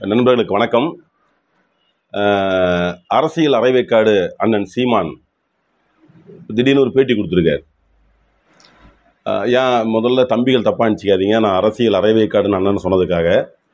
நண்பர்களுக்கு வணக்கம் அஹ், அரசியல் அரைவேக்காடு அண்ணன் சீமான் திடீர்னு ஒரு பேட்டி கொடுத்துருக்காரு அஹ், ஏன் முதல்ல தம்பிகள் தப்பாக நினச்சிக்காதீங்க நான் அரசியல் அரைவேக்காடுன்னு அண்ணன் சொன்னதுக்காக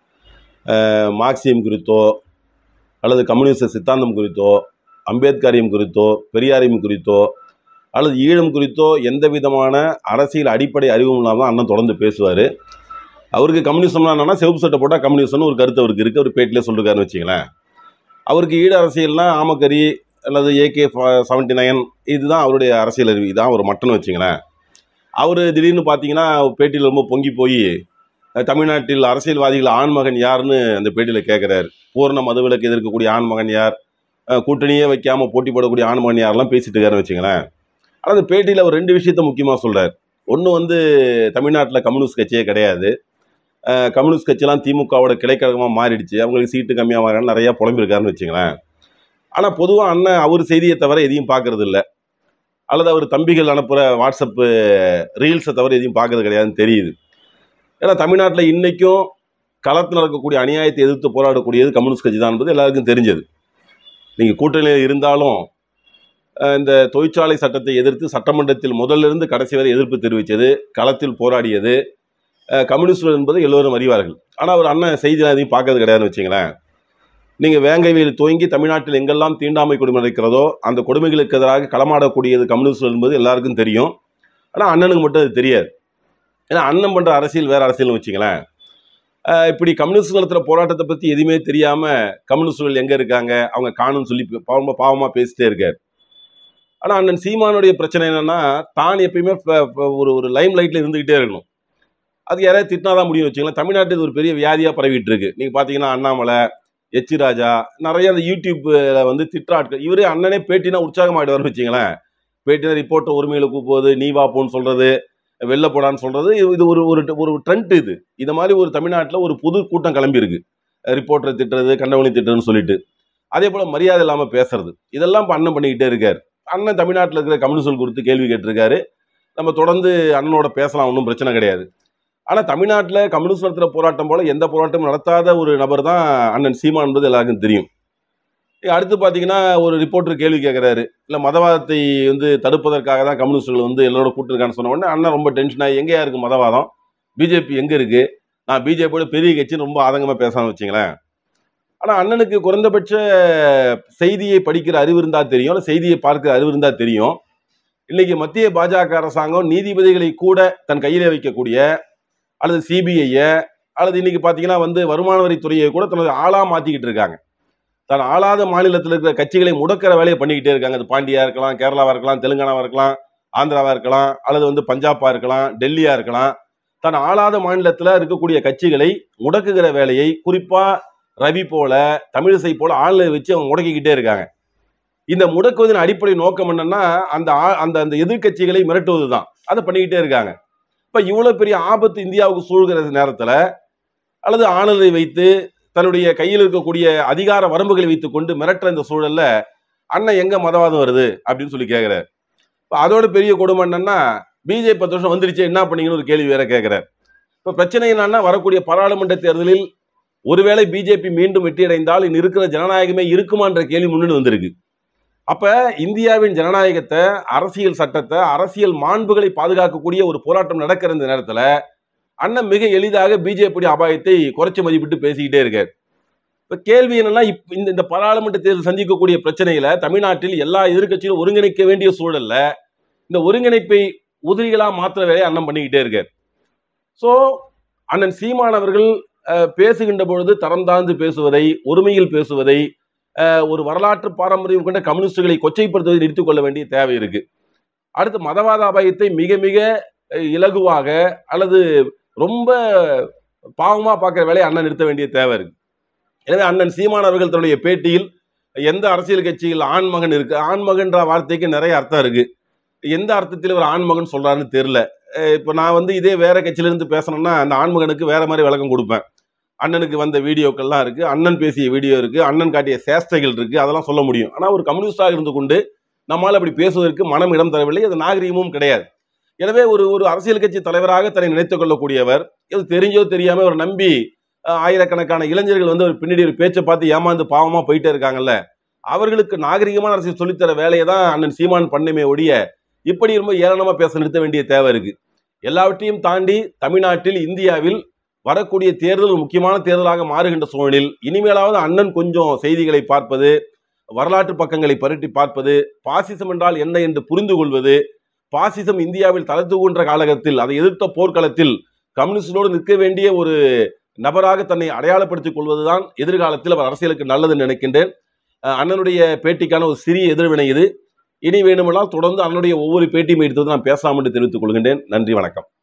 அஹ், மார்க்சியம் குறித்தோ அல்லது கம்யூனிஸ்ட் சித்தாந்தம் குறித்தோ அம்பேத்கரியம் குறித்தோ பெரியாரியம் குறித்தோ அல்லது ஈழம் குறித்தோ எந்த விதமான அரசியல் அடிப்படை அறிவும் இல்லாமல் தான் அண்ணன் தொடர்ந்து பேசுவார் அவருக்கு கம்யூனிசம்னா என்னன்னா செவப்பு சட்டை போட்டால் கம்யூனிசம்னு ஒரு கருத்து அவருக்கு இருக்குது அவர் பேட்டிலே சொல்லிருக்காருன்னு வச்சுங்களேன் அவருக்கு ஈடு அரசியல்னா ஆமக்கரி அல்லது ஏகே செவன்ட்டி நைன் இதுதான் அவருடைய அரசியல் அறிவு இதான் ஒரு மட்டன்னு வச்சுங்களேன் அவர் திடீர்னு பார்த்தீங்கன்னா பேட்டியில் ரொம்ப பொங்கி போய் அஹ், தமிழ்நாட்டில் அரசியல்வாதிகள் ஆண்மகன் யாருன்னு அந்த பேட்டியில் கேட்குறாரு பூர்ண மதுவிலக்கு எதிர்க்கக்கூடிய ஆண்மகன் யார் அஹ், கூட்டணியே வைக்காமல் போட்டி போடக்கூடிய ஆண்மகன் யாரெல்லாம் பேசிட்டு இருக்காருன்னு வச்சுங்களேன் ஆனால் அந்த பேட்டியில் அவர் ரெண்டு விஷயத்த முக்கியமாக சொல்கிறார் ஒன்று வந்து தமிழ்நாட்டில் கம்யூனிஸ்ட் கட்சியே கிடையாது அஹ் கம்யூனிஸ்ட் கட்சியெல்லாம் திமுகவோட கிளைக்கழகமாக மாறிடுச்சு அவங்களுக்கு சீட்டு கம்மியாக மாறினாலும் நிறையா புலம்பிருக்காருன்னு வச்சுங்களேன் ஆனால் பொதுவாக அண்ணன் அவர் செய்தியை தவிர எதையும் பார்க்கறது இல்லை அல்லது அவர் தம்பிகள் அனுப்புகிற வாட்ஸ்அப்பு ரீல்ஸை தவிர எதையும் பார்க்கறது கிடையாதுன்னு தெரியுது ஏன்னா தமிழ்நாட்டில் இன்றைக்கும் களத்தில் நடக்கக்கூடிய அநியாயத்தை எதிர்த்து போராடக்கூடியது கம்யூனிஸ்ட் கட்சி தான் என்பது எல்லாருக்கும் தெரிஞ்சது நீங்கள் கூட்டணியில் இருந்தாலும் அஹ் இந்த தொழிற்சாலை சட்டத்தை எதிர்த்து சட்டமன்றத்தில் முதல்ல இருந்து கடைசி வரை எதிர்ப்பு தெரிவித்தது களத்தில் போராடியது அஹ் கம்யூனிஸ்ட் என்பது எல்லோரும் அறிவார்கள் ஆனால் அவர் அண்ணன் செய்தியில் எதையும் பார்க்கறது கிடையாதுன்னு வச்சுங்களேன் நீங்கள் வேங்கைவேல் துவங்கி தமிழ்நாட்டில் எங்கெல்லாம் தீண்டாமை கொடுமை நடக்கிறதோ அந்த கொடுமைகளுக்கு எதிராக களமாடக்கூடியது கம்யூனிஸ்ட் என்பது எல்லாருக்கும் தெரியும் ஆனால் அண்ணனுக்கு மட்டும் அது தெரியாது ஏன்னா அண்ணன் பண்ணுற அரசியல் வேறு அரசியல்னு வச்சுங்களேன் அஹ் இப்படி கம்யூனிஸ்ட் நடத்துகிற போராட்டத்தை பற்றி எதுவுமே தெரியாமல் கம்யூனிஸ்டுகள் எங்கே இருக்காங்க அவங்க காணும்னு சொல்லி பாவமாக பாவமாக பேசிட்டே இருக்கார் ஆனால் அண்ணன் சீமானுடைய பிரச்சனை என்னன்னா தான் எப்பயுமே ப- ப- ஒரு ஒரு லைம் லைட்டில் இருந்துக்கிட்டே இருக்கணும் அது யாராவது திட்டினா தான் முடியும் வச்சுக்கலாம் தமிழ்நாட்டில் இது ஒரு பெரிய வியாதியாக பரவிட்டு இருக்கு நீங்கள் பார்த்தீங்கன்னா அண்ணாமலை எச்சி ராஜா நிறைய அந்த யூடியூப்ல வந்து திட்டுற ஆட்கள் இவரே அண்ணனே பேட்டினா உற்சாகமாயிடுவார்னு வச்சுங்களேன் பேட்டினா ரிப்போர்ட்டர் உரிமையில கூப்பிடுவது நீ வா போன்னு சொல்றது வெளில போடான்னு சொல்றது இது ஒரு ஒரு ஒரு ட்ரெண்ட் இது இந்த மாதிரி ஒரு தமிழ்நாட்டில் ஒரு புது கூட்டம் கிளம்பி இருக்கு ரிப்போர்ட்டரை திட்டுறது கண்டவனி திட்டுறதுன்னு சொல்லிட்டு அதே போல மரியாதை இல்லாமல் பேசுறது இதெல்லாம் இப்போ அண்ணன் பண்ணிக்கிட்டே இருக்காரு அண்ணன் தமிழ்நாட்டில் இருக்கிற கம்யூனிஸ்ட் குறித்து கேள்வி கேட்டிருக்காரு நம்ம தொடர்ந்து அண்ணனோட பேசலாம் ஒன்றும் பிரச்சனை கிடையாது ஆனால் தமிழ்நாட்டில் கம்யூனிஸ்ட் நடத்துகிற போராட்டம் போல எந்த போராட்டமும் நடத்தாத ஒரு நபர் தான் அண்ணன் சீமான் என்பது எல்லாருக்கும் தெரியும் இங்க அடுத்து பார்த்தீங்கன்னா ஒரு ரிப்போர்ட்டர் கேள்வி கேட்குறாரு இல்லை மதவாதத்தை வந்து தடுப்பதற்காக தான் கம்யூனிஸ்டுகள் வந்து எல்லாரோட கூட்டிருக்கான்னு சொன்ன உடனே அண்ணன் ரொம்ப டென்ஷன் ஆகி எங்கேயா இருக்கு மதவாதம் பிஜேபி எங்கே இருக்கு நான் பிஜேபியோட பெரிய கட்சின்னு ரொம்ப ஆதங்கமாக பேசாமல் வச்சுங்களேன் ஆனால் அண்ணனுக்கு குறைந்தபட்ச செய்தியை படிக்கிற அறிவு இருந்தால் தெரியும் இல்லை செய்தியை பார்க்கிற அறிவு இருந்தால் தெரியும் இன்னைக்கு மத்திய பாஜக அரசாங்கம் நீதிபதிகளை கூட தன் கையிலே வைக்கக்கூடிய அல்லது சிபிஐயை அல்லது இன்னைக்கு பார்த்தீங்கன்னா வந்து வருமான வரித்துறையை கூட தனது ஆளா மாற்றிக்கிட்டு இருக்காங்க தன் ஆளாத மாநிலத்தில் இருக்கிற கட்சிகளை முடக்கிற வேலையை பண்ணிக்கிட்டே இருக்காங்க அது பாண்டியா இருக்கலாம் கேரளாவா இருக்கலாம் தெலுங்கானாவா இருக்கலாம் ஆந்திராவா இருக்கலாம் அல்லது வந்து பஞ்சாபா இருக்கலாம் டெல்லியா இருக்கலாம் தன் ஆளாத மாநிலத்தில் இருக்கக்கூடிய கட்சிகளை முடக்குகிற வேலையை குறிப்பா ரவி போல தமிழிசை போல ஆளை வச்சு அவங்க முடக்கிக்கிட்டே இருக்காங்க இந்த முடக்குவதன் அடிப்படை நோக்கம் என்னன்னா அந்த ஆ- அந்த அந்த எதிர்க்கட்சிகளை மிரட்டுவது தான் அதை பண்ணிக்கிட்டே இருக்காங்க இப்ப இவ்வளவு பெரிய ஆபத்து இந்தியாவுக்கு சூழ்கிற நேரத்துல அல்லது ஆளுநரை வைத்து தன்னுடைய கையில் இருக்கக்கூடிய அதிகார வரம்புகளை வைத்துக் கொண்டு மிரட்டுற இந்த சூழல்ல அண்ணன் எங்க மதவாதம் வருது அப்படின்னு சொல்லி கேட்கிறார் இப்ப அதோட பெரிய கொடுமை என்னன்னா பிஜேபி பத்து வருஷம் வந்துருச்சு என்ன பண்ணீங்கன்னு ஒரு கேள்வி வேற கேட்கிறார் இப்ப பிரச்சனை என்னன்னா வரக்கூடிய பாராளுமன்ற தேர்தலில் ஒருவேளை பிஜேபி மீண்டும் வெற்றியடைந்தால் இனி இருக்கிற ஜனநாயகமே இருக்குமான்ற கேள்வி முன்னாடி வந்திருக்கு அப்ப இந்தியாவின் ஜனநாயகத்தை அரசியல் சட்டத்தை அரசியல் மாண்புகளை பாதுகாக்கக்கூடிய ஒரு போராட்டம் நடக்கிற இந்த நேரத்துல அண்ணன் மிக எளிதாக பிஜேபி அபாயத்தை குறைச்சு மதிப்பிட்டு பேசிக்கிட்டே இருக்கார் இப்ப கேள்வி என்னன்னா இப்ப இந்த இந்த பாராளுமன்ற தேர்தல் சந்திக்கக்கூடிய பிரச்சனையில தமிழ்நாட்டில் எல்லா எதிர்க்கட்சியும் ஒருங்கிணைக்க வேண்டிய சூழல்ல இந்த ஒருங்கிணைப்பை உதிரிகளா மாத்திர வேலையை அண்ணன் பண்ணிக்கிட்டே இருக்கார் சோ அண்ணன் சீமான் அவர்கள் அஹ், பேசுகின்ற பொழுது தரம் தாழ்ந்து பேசுவதை ஒருமையில் பேசுவதை அஹ், ஒரு வரலாற்று பாரம்பரியம் கொண்ட கம்யூனிஸ்டுகளை கொச்சைப்படுத்துவதை நிறுத்திக் கொள்ள வேண்டிய தேவை இருக்கு அடுத்து மதவாத அபாயத்தை மிக மிக அஹ், இலகுவாக அல்லது ரொம்ப பாவமா பார்க்குற வேலையை அண்ணன் நிறுத்த வேண்டிய தேவை இருக்கு எனவே அண்ணன் சீமான் அவர்கள் தன்னுடைய பேட்டியில் எந்த அரசியல் கட்சியில் ஆண்மகன் இருக்கு ஆண்மகன்ற வார்த்தைக்கு நிறைய அர்த்தம் இருக்கு எந்த அர்த்தத்தில் ஒரு ஆண்மகன் சொல்றாருன்னு தெரியல அஹ் இப்போ நான் வந்து இதே வேற கட்சியிலிருந்து பேசணும்னா அந்த ஆண்மகனுக்கு வேற மாதிரி விளக்கம் கொடுப்பேன் அண்ணனுக்கு வந்த வீடியோக்கள்லாம் இருக்கு அண்ணன் பேசிய வீடியோ இருக்கு அண்ணன் காட்டிய சேஷ்டைகள் இருக்கு அதெல்லாம் சொல்ல முடியும் ஆனால் ஒரு கம்யூனிஸ்டாக இருந்து கொண்டு நம்மால் அப்படி பேசுவதற்கு மனம் இடம் தரவில்லை அது நாகரீகமும் கிடையாது எனவே ஒரு ஒரு அரசியல் கட்சி தலைவராக தன்னை நினைத்துக் கொள்ளக்கூடியவர் இது தெரிஞ்சோ தெரியாம அவர் நம்பி அஹ், ஆயிரக்கணக்கான இளைஞர்கள் வந்து ஒரு பின்னாடி ஒரு பேச்சை பார்த்து ஏமாந்து பாவமா போயிட்டே இருக்காங்கல்ல அவர்களுக்கு நாகரிகமான அரசியல் சொல்லித்தர வேலையை தான் அண்ணன் சீமான் பண்ணமே ஒழிய இப்படி ரொம்ப ஏளனமா பேச நிறுத்த வேண்டிய தேவை இருக்கு எல்லாவற்றையும் தாண்டி தமிழ்நாட்டில் இந்தியாவில் வரக்கூடிய தேர்தல் ஒரு முக்கியமான தேர்தலாக மாறுகின்ற சூழலில் இனிமேலாவது அண்ணன் கொஞ்சம் செய்திகளை பார்ப்பது வரலாற்று பக்கங்களை பரட்டி பார்ப்பது பாசிசம் என்றால் என்ன என்று புரிந்து கொள்வது பாசிசம் இந்தியாவில் தளர்த்துகின்ற காலகட்டத்தில் அதை எதிர்த்த போர்க்களத்தில் கம்யூனிஸ்டோடு நிற்க வேண்டிய ஒரு நபராக தன்னை அடையாளப்படுத்திக் கொள்வதுதான் எதிர்காலத்தில் அவர் அரசியலுக்கு நல்லதுன்னு நினைக்கின்றேன் அஹ் அண்ணனுடைய பேட்டிக்கான ஒரு சிறிய எதிர்வினை இது இனி வேணுமென்றால் தொடர்ந்து அண்ணனுடைய ஒவ்வொரு பேட்டியும் எடுத்து வந்து நான் பேசலாம் என்று தெரிவித்துக் கொள்கின்றேன் நன்றி வணக்கம்